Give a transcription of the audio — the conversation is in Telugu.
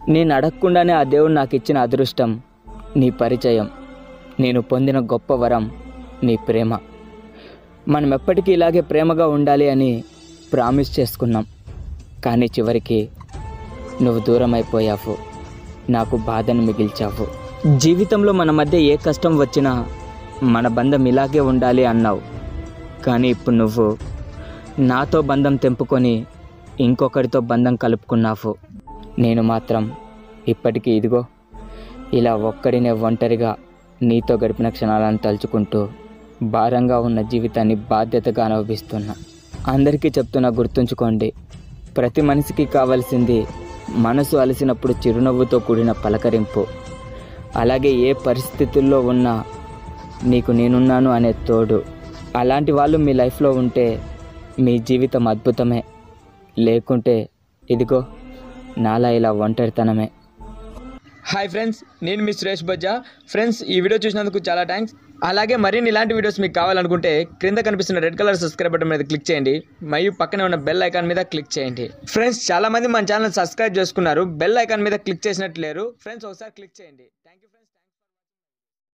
నేను అడగకుండానే ఆ దేవుడు నాకు ఇచ్చిన అదృష్టం నీ పరిచయం నేను పొందిన గొప్ప వరం నీ ప్రేమ మనం ఎప్పటికీ ఇలాగే ప్రేమగా ఉండాలి అని ప్రామిస్ చేసుకున్నాం కానీ చివరికి నువ్వు దూరం అయిపోయావు నాకు బాధను మిగిల్చావు జీవితంలో మన మధ్య ఏ కష్టం వచ్చినా మన బంధం ఇలాగే ఉండాలి అన్నావు కానీ ఇప్పుడు నువ్వు నాతో బంధం తెంపుకొని ఇంకొకరితో బంధం కలుపుకున్నావు నేను మాత్రం ఇప్పటికీ ఇదిగో ఇలా ఒక్కడినే ఒంటరిగా నీతో గడిపిన క్షణాలను తలుచుకుంటూ భారంగా ఉన్న జీవితాన్ని బాధ్యతగా అనుభవిస్తున్నా అందరికీ చెప్తున్నా గుర్తుంచుకోండి ప్రతి మనిషికి కావాల్సింది మనసు అలసినప్పుడు చిరునవ్వుతో కూడిన పలకరింపు అలాగే ఏ పరిస్థితుల్లో ఉన్నా నీకు నేనున్నాను అనే తోడు అలాంటి వాళ్ళు మీ లైఫ్లో ఉంటే మీ జీవితం అద్భుతమే లేకుంటే ఇదిగో నాలా ఇలా ఒంటరితనమే హాయ్ ఫ్రెండ్స్ నేను మీ సురేష్ బజ్జా ఫ్రెండ్స్ ఈ వీడియో చూసినందుకు చాలా థ్యాంక్స్ అలాగే మరిన్ని ఇలాంటి వీడియోస్ మీకు కావాలనుకుంటే క్రింద కనిపిస్తున్న రెడ్ కలర్ సబ్స్క్రైబ్ బటన్ మీద క్లిక్ చేయండి మరియు పక్కనే ఉన్న బెల్ ఐకాన్ మీద క్లిక్ చేయండి ఫ్రెండ్స్ చాలా మంది మన ఛానల్ సబ్స్క్రైబ్ చేసుకున్నారు బెల్ ఐకాన్ మీద క్లిక్ చేసినట్టు లేరు ఫ్రెండ్స్ ఒకసారి క్లిక్ చేయండి థ్యాంక్ యూ ఫ్రెండ్స్